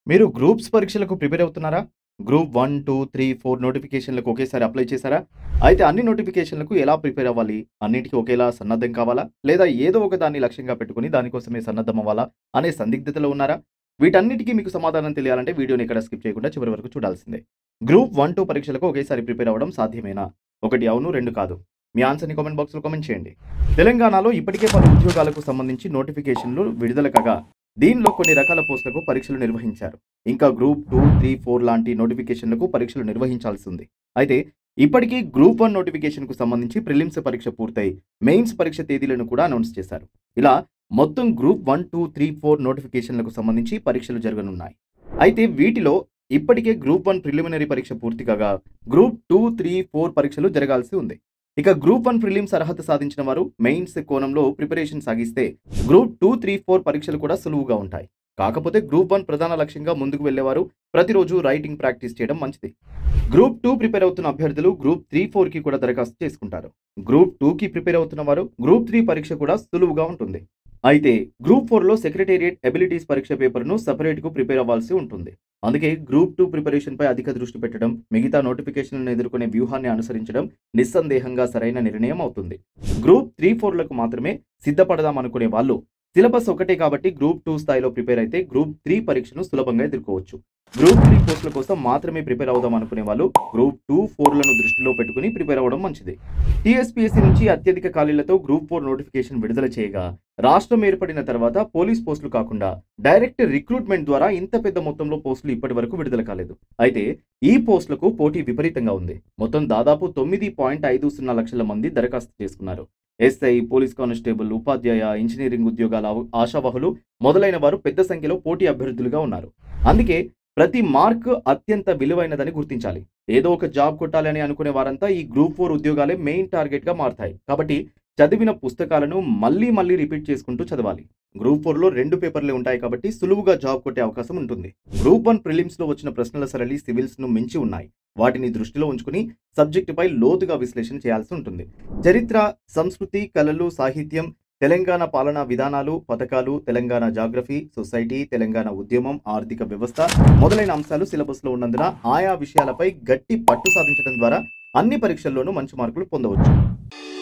మీరు గ్రూప్స్ పరీక్షలకు ప్రిపేర్ అవుతున్నారా? గ్రూప్ 1, 2, 3, 4 నోటిఫికేషన్‌లకు ఒకేసారి అప్లై చేశారా? అయితే అన్ని నోటిఫికేషన్‌లకు ఎలా ప్రిపేర్ అవ్వాలి? అన్నిటికి ఒకేలా సన్నద్ధం కావాలా? లేదా ఏదో ఒక దాన్ని లక్ష్యంగా పెట్టుకొని దానికోసమే సన్నద్ధం అవ్వాలా? అనే సందిగ్ధతలో ఉన్నారా? వీటన్నిటికి మీకు సమాధానం తెలియాలంటే వీడియోని ఎక్కడ స్కిప్ చేయకుండా చివరి వరకు చూడాల్సిందే. గ్రూప్ 1, 2 పరీక్షలకు ఒకేసారి ప్రిపేర్ అవ్వడం సాధ్యమేనా? 1 అవును, 2 కాదు. మీ ఆన్సర్‌ని కామెంట్ బాక్స్‌లో కామెంట్ చేయండి. తెలంగాణలో ఇప్పటికే పలు ఉద్యోగాలకు సంబంధించి నోటిఫికేషన్‌లు విడుదల కాగా దీనిలో కొన్ని రకాల పోస్టులకు పరీక్షలు నిర్వహించారు. ఇంకా గ్రూప్ 2, 3, 4 లాంటి నోటిఫికేషన్‌లకు పరీక్షలు నిర్వహించాల్సి ఉంది. అయితే ఇప్పటికీ గ్రూప్ 1 నోటిఫికేషన్‌కు సంబంధించి ప్రిలిమ్స్ పరీక్ష పూర్తయి మెయిన్స్ పరీక్ష తేదీలను కూడా అనౌన్స్ చేశారు. ఇలా మొత్తం గ్రూప్ 1, 2, 3, 4 నోటిఫికేషన్‌లకు సంబంధించి పరీక్షలు జరగనున్నాయి. అయితే వీటిలో ఇప్పటికే గ్రూప్ 1 ప్రిలిమినరీ పరీక్ష పూర్తి కాగా గ్రూప్ 2, 3, 4 పరీక్షలు జరగాల్సి ఉంది. ఇక గ్రూప్ 1 ప్రిలిమ్స్ అర్హత సాధించిన వారు మెయిన్స్ కోణంలో ప్రిపరేషన్ సాగిస్తే గ్రూప్ 2, 3, 4 పరీక్షలు కూడా సులువుగా ఉంటాయి. కాకపోతే గ్రూప్ 1 ప్రధాన లక్ష్యంగా ముందుకు వెళ్లేవారు ప్రతిరోజు రైటింగ్ ప్రాక్టీస్ చేయడం మంచిది. గ్రూప్ 2 ప్రిపేర్ అవుతున్న అభ్యర్థులు గ్రూప్ 3, 4కి కూడా దరఖాస్తు చేసుకుంటారు. గ్రూప్ 2కి ప్రిపేర్ అవుతున్న వారు గ్రూప్ 3 పరీక్ష కూడా సులువుగా ఉంటుంది. అయితే గ్రూప్ 4లో సెక్రటేరియట్ ఎబిలిటీస్ పరీక్ష పేపర్‌ను సెపరేట్‌గా ప్రిపేర్ అవ్వాల్సి ఉంటుంది. అందుకే గ్రూప్ 2 ప్రిపరేషన్‌పై అధిక దృష్టి పెట్టడం, మిగతా నోటిఫికేషన్‌లను ఎదుర్కొనే వ్యూహాన్ని అనుసరించడం నిస్సందేహంగా సరైన నిర్ణయం అవుతుంది. గ్రూప్ 3, 4లకు మాత్రమే సిద్ధపడదాం అనుకునే వాళ్ళు సిలబస్ ఒకటే కాబట్టి గ్రూప్ 2 స్థాయిలో ప్రిపేర్ అయితే గ్రూప్ 3 పరీక్షను సులభంగా ఎదుర్కోవచ్చు. గ్రూప్ 3 పోస్టుల కోసం మాత్రమే ప్రిపేర్ అవుదాం అనుకునే వాళ్ళు గ్రూప్ 2, 4లను దృష్టిలో పెట్టుకుని ప్రిపేర్ అవ్వడం మంచిది. టీఎస్పీఎస్సీ నుంచి అత్యధిక ఖాళీలతో గ్రూప్ 4 నోటిఫికేషన్ విడుదల చేయగా రాష్ట్రం ఏర్పడిన తర్వాత పోలీస్ పోస్టులు కాకుండా డైరెక్ట్ రిక్రూట్మెంట్ ద్వారా ఇంత పెద్ద మొత్తంలో పోస్టులు ఇప్పటి వరకు విడుదల కాలేదు. అయితే ఈ పోస్టులకు పోటీ విపరీతంగా ఉంది. మొత్తం దాదాపు 9.50 లక్షల మంది దరఖాస్తు చేసుకున్నారు. ఎస్ఐ, పోలీస్ కానిస్టేబుల్, ఉపాధ్యాయ, ఇంజనీరింగ్ ఉద్యోగాల ఆశావహులు మొదలైన వారు పెద్ద సంఖ్యలో పోటీ అభ్యర్థులుగా ఉన్నారు. అందుకే ప్రతి మార్క్ అత్యంత విలువైనదని గుర్తించాలి. ఏదో ఒక జాబ్ కొట్టాలి అని అనుకునే వారంతా ఈ గ్రూప్ 4 ఉద్యోగాలే మెయిన్ టార్గెట్‌గా మారతాయి. కాబట్టి చదివిన పుస్తకాలను మళ్లీ మళ్లీ రిపీట్ చేసుకుంటూ చదవాలి. గ్రూప్ 4లో 2 పేపర్లే ఉంటాయి కాబట్టి సులువుగా జాబ్ కొట్టే అవకాశం ఉంటుంది. గ్రూప్ 1 ప్రిలిమ్స్‌లో వచ్చిన ప్రశ్నల సరళి సివిల్స్‌ను మించి ఉన్నాయి. వాటిని దృష్టిలో ఉంచుకుని సబ్జెక్టుపై లోతుగా విశ్లేషణ చేయాల్సి ఉంటుంది. చరిత్ర, సంస్కృతి, కళలు, సాహిత్యం, తెలంగాణ పాలనా విధానాలు, పథకాలు, తెలంగాణ జాగ్రఫీ, సొసైటీ, తెలంగాణ ఉద్యమం, ఆర్థిక వ్యవస్థ మొదలైన అంశాలు సిలబస్‌లో ఉన్నందున ఆయా విషయాలపై గట్టి పట్టు సాధించడం ద్వారా అన్ని పరీక్షల్లోనూ మంచి మార్కులు పొందవచ్చు.